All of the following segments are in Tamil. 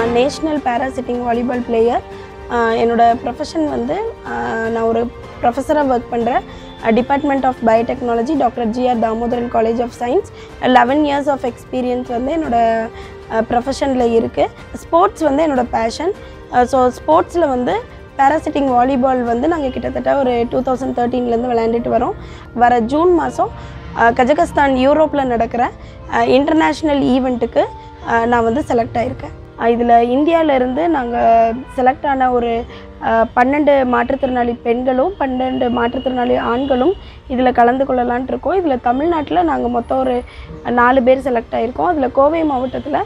national para sitting volleyball player என்னோட ப்ரொஃபஷன் வந்து ஆஹ் நான் ஒரு ப்ரொஃபஸராக ஒர்க் பண்ணுறேன் department of biotechnology doctor GR Damodaran college of science eleven years of experience வந்து என்னோட ப்ரொஃபஷனில் இருக்குது ஸ்போர்ட்ஸ் வந்து என்னோட பேஷன் ஸோ ஸ்போர்ட்ஸில் வந்து பேராசிட்டிங் வாலிபால் வந்து நாங்கள் கிட்டத்தட்ட ஒரு டூ தௌசண்ட் தேர்ட்டீன்லேருந்து விளையாண்டுட்டு வரோம் வர ஜூன் மாதம் கஜகஸ்தான் யூரோப்பில் நடக்கிற இன்டர்நேஷ்னல் ஈவெண்ட்டுக்கு நான் வந்து செலக்ட் ஆகியிருக்கேன் இதில் இந்தியாவிலேருந்து நாங்கள் செலக்ட் ஆன ஒரு அஹ், பன்னெண்டு மாற்றுத்திறனாளி பெண்களும் பன்னெண்டு மாற்றுத்திறனாளி ஆண்களும் இதில் கலந்து கொள்ளலான்ட்டு இருக்கோம் இதில் தமிழ்நாட்டில் நாங்கள் மொத்தம் ஒரு நாலு பேர் செலக்ட் ஆகிருக்கோம் அதில் கோவை மாவட்டத்தில்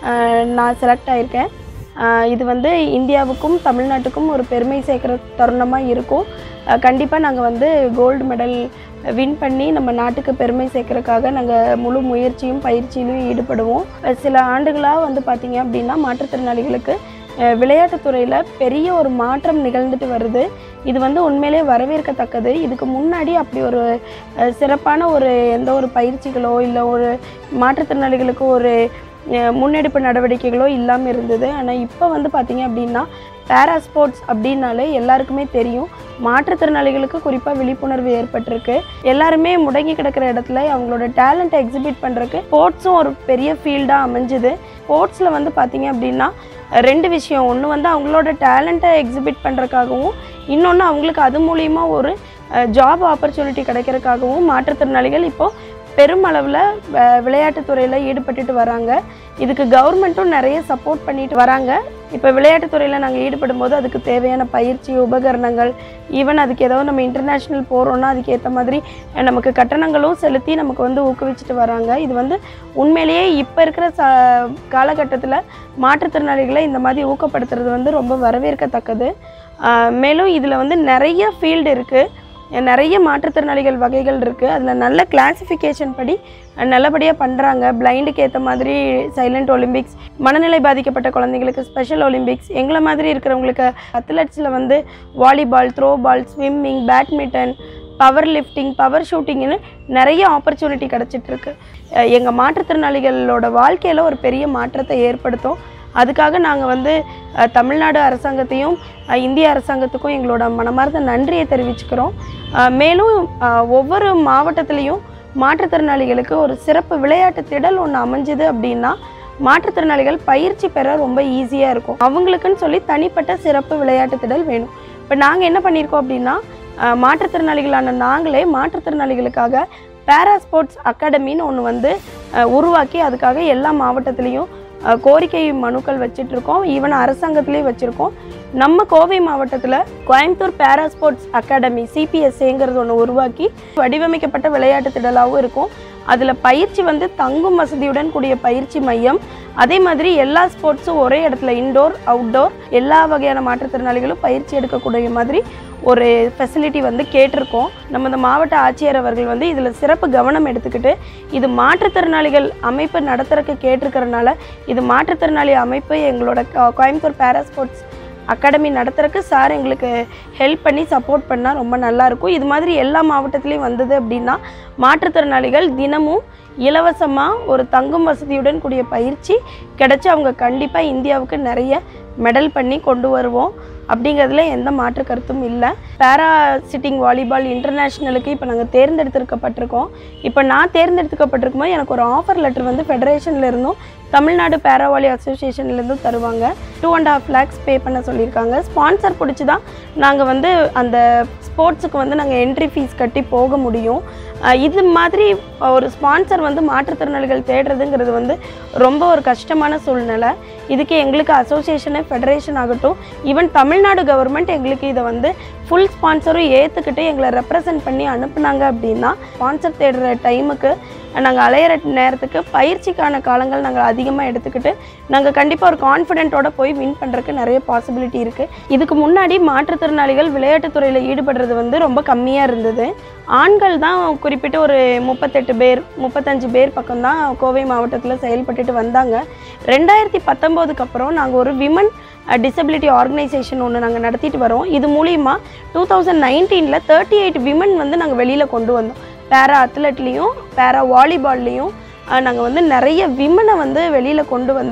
நான் செலக்ட் ஆகியிருக்கேன் ஆஹ் இது வந்து இந்தியாவுக்கும் தமிழ்நாட்டுக்கும் ஒரு பெருமை சேர்க்குற தருணமாக இருக்கும் கண்டிப்பாக நாங்கள் வந்து கோல்டு மெடல் வின் பண்ணி நம்ம நாட்டுக்கு பெருமை சேர்க்கறதுக்காக நாங்கள் முழு முயற்சியும் பயிற்சியிலும் ஈடுபடுவோம் அஹ் சில ஆண்டுகளாக வந்து பார்த்திங்க அப்படின்னா மாற்றுத்திறனாளிகளுக்கு அஹ் விளையாட்டுத் துறையில் பெரிய ஒரு மாற்றம் நிகழ்ந்துட்டு வருது இது வந்து உண்மையிலே வரவேற்கத்தக்கது இதுக்கு முன்னாடி அப்படி ஒரு அஹ், சிறப்பான ஒரு எந்த ஒரு பயிற்சிகளோ இல்லை ஒரு மாற்றுத்திறனாளிகளுக்கு ஒரு அஹ், முன்னெடுப்பு நடவடிக்கைகளோ இல்லாமல் இருந்தது ஆனால் இப்போ வந்து பார்த்திங்க அப்படின்னா பேரா ஸ்போர்ட்ஸ் அப்படின்னாலே எல்லாருக்குமே தெரியும் மாற்றுத்திறனாளிகளுக்கு குறிப்பாக விழிப்புணர்வு ஏற்பட்டிருக்கு எல்லாருமே முடங்கி கிடக்கிற இடத்துல அவங்களோட டேலண்ட்டை எக்ஸிபிட் பண்ணுறதுக்கு ஸ்போர்ட்ஸும் ஒரு பெரிய ஃபீல்டாக அமைஞ்சுது ஸ்போர்ட்ஸில் வந்து பார்த்திங்க அப்படின்னா ரெண்டு விஷயம் ஒன்று வந்து அவங்களோட டேலண்ட்டை எக்ஸிபிட் பண்ணுறதுக்காகவும் இன்னொன்று அவங்களுக்கு அது மூலிமா ஒரு ஜாப் ஆப்பர்ச்சுனிட்டி கிடைக்கிறதுக்காகவும் மாற்றுத்திறனாளிகள் இப்போது பெருமளவில் விளையாட்டுத் துறையில் ஈடுபட்டுட்டு வராங்க இதுக்கு கவர்மெண்ட்டும் நிறைய சப்போர்ட் பண்ணிட்டு வராங்க இப்போ விளையாட்டுத் துறையில் நாங்கள் ஈடுபடும் போது அதுக்கு தேவையான பயிற்சி உபகரணங்கள் ஈவன் அதுக்கு ஏதோ நம்ம இன்டர்நேஷ்னல் போகிறோன்னா அதுக்கு ஏற்ற மாதிரி அஹ், நமக்கு கட்டணங்களும் செலுத்தி நமக்கு வந்து ஊக்குவிச்சுட்டு வராங்க இது வந்து உண்மையிலேயே இப்போ இருக்கிற ச காலகட்டத்தில் மாற்றுத்திறனாளிகளை இந்த மாதிரி ஊக்கப்படுத்துறது வந்து ரொம்ப வரவேற்கத்தக்கது ஆஹ், மேலும் இதில் வந்து நிறைய ஃபீல்டு இருக்குது நிறைய மாற்றுத்திறனாளிகள் வகைகள் இருக்குது அதில் நல்ல கிளாசிஃபிகேஷன் படி அஹ், நல்லபடியாக பண்ணுறாங்க பிளைண்டுக்கு ஏற்ற மாதிரி சைலண்ட் ஒலிம்பிக்ஸ் மனநிலை பாதிக்கப்பட்ட குழந்தைங்களுக்கு ஸ்பெஷல் ஒலிம்பிக்ஸ் எங்களை மாதிரி இருக்கிறவங்களுக்கு அத்லெட்ஸில் வந்து volleyball throw ball swimming badminton power lifting power ஷூட்டிங்னு நிறைய ஆப்பர்ச்சுனிட்டி கிடச்சிட்ருக்கு எங்கள் மாற்றுத்திறனாளிகளோட வாழ்க்கையில் ஒரு பெரிய மாற்றத்தை ஏற்படுத்தும் அதுக்காக நாங்கள் வந்து அஹ், தமிழ்நாடு அரசாங்கத்தையும் அஹ், இந்திய அரசாங்கத்துக்கும் எங்களோட மனமார்ந்த நன்றியை தெரிவிச்சுக்கிறோம் அஹ், மேலும் அஹ், ஒவ்வொரு மாவட்டத்துலேயும் மாற்றுத்திறனாளிகளுக்கு ஒரு சிறப்பு விளையாட்டு திடல் ஒன்று அமைஞ்சுது அப்படின்னா மாற்றுத்திறனாளிகள் பயிற்சி பெற ரொம்ப ஈஸியாக இருக்கும் அவங்களுக்குன்னு சொல்லி தனிப்பட்ட சிறப்பு விளையாட்டு திடல் வேணும் இப்போ நாங்கள் என்ன பண்ணியிருக்கோம் அப்படின்னா அஹ், மாற்றுத்திறனாளிகளான நாங்களே மாற்றுத்திறனாளிகளுக்காக பேரா ஸ்போர்ட்ஸ் அகாடமின்னு ஒன்று வந்து அஹ், உருவாக்கி அதுக்காக எல்லா மாவட்டத்துலேயும் அஹ், கோரிக்கை மனுக்கள் வச்சிட்டு இருக்கோம் ஈவன் அரசாங்கத்திலேயே வச்சுருக்கோம் நம்ம கோவை மாவட்டத்தில் கோயம்புத்தூர் பேரா ஸ்போர்ட்ஸ் அகாடமி சிபிஎஸ்ஏங்கிறது ஒன்று உருவாக்கி வடிவமைக்கப்பட்ட விளையாட்டு திடலாகவும் இருக்கும் அதில் பயிற்சி வந்து தங்கும் வசதியுடன் கூடிய பயிற்சி மையம் அதே மாதிரி எல்லா ஸ்போர்ட்ஸும் ஒரே இடத்துல இன்டோர் அவுட்டோர் எல்லா வகையான மாற்றுத்திறனாளிகளும் பயிற்சி எடுக்கக்கூடிய மாதிரி ஒரு ஃபெசிலிட்டி வந்து கேட்டிருக்கோம் நம்ம இந்த மாவட்ட ஆட்சியர் அவர்கள் வந்து இதில் சிறப்பு கவனம் எடுத்துக்கிட்டு இது மாற்றுத்திறனாளிகள் அமைப்பு நடத்துறதுக்கு கேட்டிருக்கறனால இது மாற்றுத்திறனாளி அமைப்பு எங்களோட கோ- கோயம்புத்தூர் பேரா ஸ்போர்ட்ஸ் அகாடமி நடத்துறதுக்கு சார் எங்களுக்கு ஹெல்ப் பண்ணி சப்போர்ட் பண்ணால் ரொம்ப நல்லாயிருக்கும் இது மாதிரி எல்லா மாவட்டத்துலேயும் வந்தது அப்படின்னா மாற்றுத்திறனாளிகள் தினமும் இலவசமாக ஒரு தங்கும் வசதியுடன் கூடிய பயிற்சி கிடைச்சி அவங்க கண்டிப்பாக இந்தியாவுக்கு நிறைய மெடல் பண்ணி கொண்டு வருவோம் அப்படிங்கிறதுல எந்த மாற்று கருத்தும் இல்லை பேரா சிட்டிங் வாலிபால் இன்டர்நேஷ்னலுக்கு இப்போ நாங்கள் தேர்ந்தெடுத்திருக்கப்பட்டிருக்கோம் இப்போ நான் தேர்ந்தெடுத்துக்கப்பட்டிருக்கும்போது எனக்கு ஒரு ஆஃபர் லெட்டர் வந்து ஃபெடரேஷன்ல இருந்தும் தமிழ்நாடு பேராவாலி அசோசியேஷன்லேருந்தும் தருவாங்க two and half lakhs pay பண்ண சொல்லியிருக்காங்க ஸ்பான்சர் பிடிச்சி தான் நாங்கள் வந்து அந்த ஸ்போர்ட்ஸுக்கு வந்து நாங்கள் என்ட்ரி ஃபீஸ் கட்டி போக முடியும் அஹ் இது மாதிரி ஒரு ஸ்பான்சர் வந்து மாற்றுத்திறனாளிகள் தேடுறதுங்கிறது வந்து ரொம்ப ஒரு கஷ்டமான சூழ்நிலை இதுக்கு எங்களுக்கு அசோசியேஷனு ஃபெடரேஷன் ஆகட்டும் ஈவன் தமிழ்நாடு கவர்மெண்ட் எங்களுக்கு இதை வந்து ஃபுல் ஸ்பான்சரும் ஏற்றுக்கிட்டு எங்களை ரெப்ரசன்ட் பண்ணி அனுப்புனாங்க அப்படின்னா ஸ்பான்சர் தேடுற டைமுக்கு நாங்கள் அலையிற நேரத்துக்கு பயிற்சிக்கான காலங்கள் நாங்கள் அதிகமாக எடுத்துக்கிட்டு நாங்கள் கண்டிப்பாக ஒரு கான்ஃபிடென்ட்டோட போய் வின் பண்ணுறதுக்கு நிறைய பாசிபிலிட்டி இருக்குது இதுக்கு முன்னாடி மாற்றுத்திறனாளிகள் விளையாட்டுத் துறையில் ஈடுபடுறது வந்து ரொம்ப கம்மியாக இருந்தது ஆண்கள் தான் குறிப்பிட்டு ஒரு முப்பத்தெட்டு பேர் முப்பத்தஞ்சு பேர் பக்கம்தான் கோவை மாவட்டத்தில் செயல்பட்டுட்டு வந்தாங்க ரெண்டாயிரத்தி பத்தொம்போதுக்கு அப்புறம் நாங்கள் ஒரு விமன் டிசபிலிட்டி ஆர்கனைசேஷன் ஒன்று நாங்கள் நடத்திட்டு வரோம் இது மூலிமா டூ தௌசண்ட் நைன்டீனில் தேர்ட்டி எயிட் விமன் வந்து நாங்கள் வெளியில் கொண்டு வந்தோம் பேரா அத்லெட்லேயும் பேரா வாலிபால்லையும் நாங்கள் வந்து நிறைய விமனை வந்து வெளியில் கொண்டு வந்து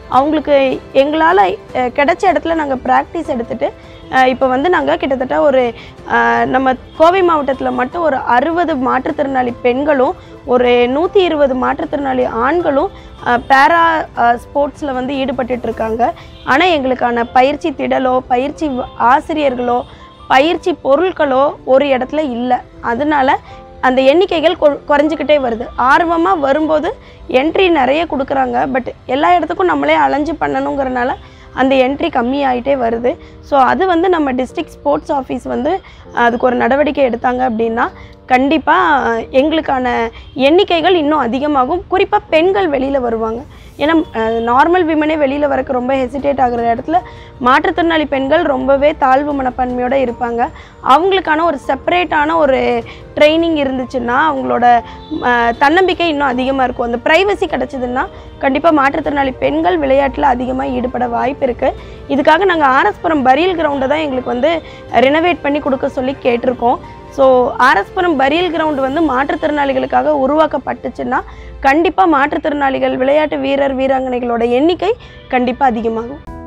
அவங்களுக்கு எங்களால் கிடைச்ச இடத்துல நாங்கள் ப்ராக்டிஸ் எடுத்துகிட்டு இப்போ வந்து நாங்கள் கிட்டத்தட்ட ஒரு அஹ், நம்ம கோவை மாவட்டத்தில் மட்டும் ஒரு அறுபது மாற்றுத்திறனாளி பெண்களும் ஒரு நூற்றி இருபது மாற்றுத்திறனாளி ஆண்களும் பேரா ஸ்போர்ட்ஸில் வந்து ஈடுபட்டுட்டு இருக்காங்க ஆனால் எங்களுக்கான பயிற்சி திடலோ பயிற்சி வ- ஆசிரியர்களோ பயிற்சி பொருட்களோ ஒரு இடத்துல இல்லை அதனால அந்த எண்ணிக்கைகள் கொ- குறைஞ்சிக்கிட்டே வருது ஆர்வமாக வரும்போது என்ட்ரி நிறைய கொடுக்குறாங்க பட் எல்லா இடத்துக்கும் நம்மளே அலைஞ்சு பண்ணணுங்கிறனால அந்த என்ட்ரி கம்மியாயிட்டே வருது ஸோ அது வந்து நம்ம டிஸ்ட்ரிக்ட் ஸ்போர்ட்ஸ் ஆஃபீஸ் வந்து அதுக்கு ஒரு நடவடிக்கை எடுத்தாங்க அப்படின்னா கண்டிப்பாக எங்களுக்கான எண்ணிக்கைகள் இன்னும் அதிகமாகும் குறிப்பாக பெண்கள் வெளியில் வருவாங்க ஏன்னா நார்மல் விமனே வெளியில் வரக்கு ரொம்ப ஹெசிடேட் ஆகுற இடத்துல மாற்றுத்திறனாளி பெண்கள் ரொம்பவே தாழ்வு மனப்பான்மையோடு இருப்பாங்க அவங்களுக்கான ஒரு செப்பரேட்டான ஒரு ட்ரைனிங் இருந்துச்சுன்னா அவங்களோட அஹ், தன்னம்பிக்கை இன்னும் அதிகமாக இருக்கும் அந்த ப்ரைவசி கிடச்சிதுன்னா கண்டிப்பாக மாற்றுத்திறனாளி பெண்கள் விளையாட்டில் அதிகமாக ஈடுபட வாய்ப்பு இருக்குது இதுக்காக நாங்கள் ஆர்எஸ்புரம் பரியல் கிரவுண்டை தான் எங்களுக்கு வந்து ரெனோவேட் பண்ணி கொடுக்க சொல்லி கேட்டிருக்கோம் ஸோ ஆர்எஸ்புரம் பரியல் கிரவுண்டு வந்து மாற்றுத்திறனாளிகளுக்காக உருவாக்கப்பட்டுச்சுன்னா கண்டிப்பாக மாற்றுத்திறனாளிகள் விளையாட்டு வீரர் வீராங்கனைகளோட எண்ணிக்கை கண்டிப்பாக அதிகமாகும்